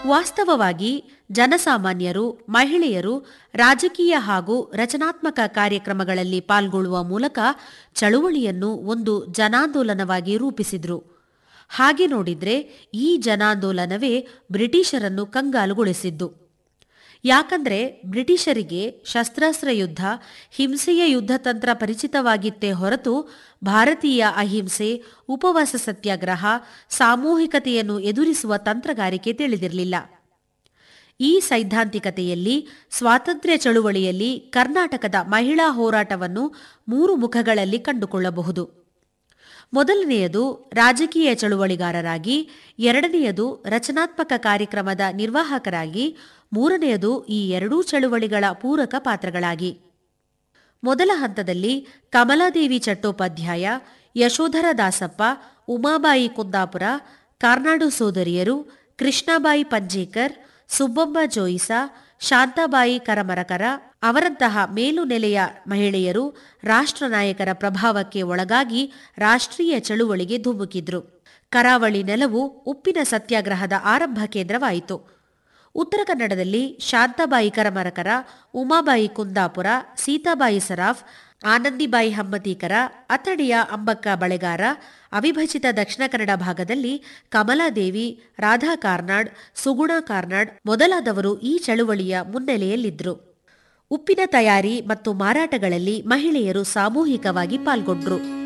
ವಾಸ್ತವವಾಗಿ ಜನಸಾಮಾನ್ಯರು ಮಹಿಳೆಯರು ರಾಜಕೀಯ ಹಾಗೂ ರಚನಾತ್ಮಕ ಕಾರ್ಯಕ್ರಮಗಳಲ್ಲಿ ಪಾಲ್ಗೊಳ್ಳುವ ಮೂಲಕ ಚಳುವಳಿಯನ್ನು ಒಂದು ಜನಾಂದೋಲನವಾಗಿ ರೂಪಿಸಿದ್ರು ಹಾಗೆ ನೋಡಿದ್ರೆ ಈ ಜನಾಂದೋಲನವೇ ಬ್ರಿಟಿಷರನ್ನು ಕಂಗಾಲುಗೊಳಿಸಿದ್ದು ಯಾಕಂದ್ರೆ ಬ್ರಿಟಿಷರಿಗೆ ಶಸ್ತ್ರಾಸ್ತ್ರ ಯುದ್ಧ ಹಿಂಸೆಯ ಯುದ್ಧತಂತ್ರ ಪರಿಚಿತವಾಗಿತ್ತೇ ಹೊರತು ಭಾರತೀಯ ಅಹಿಂಸೆ ಉಪವಾಸ ಸತ್ಯಾಗ್ರಹ ಸಾಮೂಹಿಕತೆಯನ್ನು ಎದುರಿಸುವ ತಂತ್ರಗಾರಿಕೆ ತಿಳಿದಿರಲಿಲ್ಲ ಈ ಸೈದ್ಧಾಂತಿಕತೆಯಲ್ಲಿ ಸ್ವಾತಂತ್ರ್ಯ ಚಳುವಳಿಯಲ್ಲಿ ಕರ್ನಾಟಕದ ಮಹಿಳಾ ಹೋರಾಟವನ್ನು ಮೂರು ಮುಖಗಳಲ್ಲಿ ಕಂಡುಕೊಳ್ಳಬಹುದು ಮೊದಲನೆಯದು ರಾಜಕೀಯ ಚಳುವಳಿಗಾರರಾಗಿ ಎರಡನೆಯದು ರಚನಾತ್ಮಕ ಕಾರ್ಯಕ್ರಮದ ನಿರ್ವಾಹಕರಾಗಿ ಮೂರನೆಯದು ಈ ಎರಡೂ ಚಳುವಳಿಗಳ ಪೂರಕ ಪಾತ್ರಗಳಾಗಿ ಮೊದಲ ಹಂತದಲ್ಲಿ ಕಮಲಾದೇವಿ ಚಟ್ಟೋಪಾಧ್ಯಾಯ ಯಶೋಧರ ದಾಸಪ್ಪ ಉಮಾಬಾಯಿ ಕುಂದಾಪುರ ಕಾರ್ನಾಡು ಸೋದರಿಯರು ಕೃಷ್ಣಾಬಾಯಿ ಪಂಜೇಕರ್ ಸುಬ್ಬಮ್ಮ ಜೋಯಿಸ ಶಾಂತಾಬಾಯಿ ಕರಮರಕರ ಅವರಂತಹ ಮೇಲುನೆಲೆಯ ಮಹಿಳೆಯರು ರಾಷ್ಟ್ರ ನಾಯಕರ ಪ್ರಭಾವಕ್ಕೆ ಒಳಗಾಗಿ ರಾಷ್ಟ್ರೀಯ ಚಳುವಳಿಗೆ ಧುಮುಕಿದ್ರು ಕರಾವಳಿ ನೆಲವು ಉಪ್ಪಿನ ಸತ್ಯಾಗ್ರಹದ ಆರಂಭ ಕೇಂದ್ರವಾಯಿತು ಉತ್ತರ ಕನ್ನಡದಲ್ಲಿ ಶಾಂತಾಬಾಯಿ ಕರಮರಕರ ಉಮಾಬಾಯಿ ಕುಂದಾಪುರ ಸೀತಾಬಾಯಿ ಸರಾಫ್ ಆನಂದಿಬಾಯಿ ಹಮ್ಮತೀಕರ ಅಥಣಿಯ ಅಂಬಕ್ಕ ಬಳೆಗಾರ ಅವಿಭಜಿತ ದಕ್ಷಿಣ ಕನ್ನಡ ಭಾಗದಲ್ಲಿ ಕಮಲಾದೇವಿ ರಾಧಾ ಕಾರ್ನಾಡ್ ಸುಗುಣ ಕಾರ್ನಾಡ್ ಮೊದಲಾದವರು ಈ ಚಳುವಳಿಯ ಮುನ್ನೆಲೆಯಲ್ಲಿದ್ದರು ಉಪ್ಪಿನ ತಯಾರಿ ಮತ್ತು ಮಾರಾಟಗಳಲ್ಲಿ ಮಹಿಳೆಯರು ಸಾಮೂಹಿಕವಾಗಿ ಪಾಲ್ಗೊಂಡ್ರು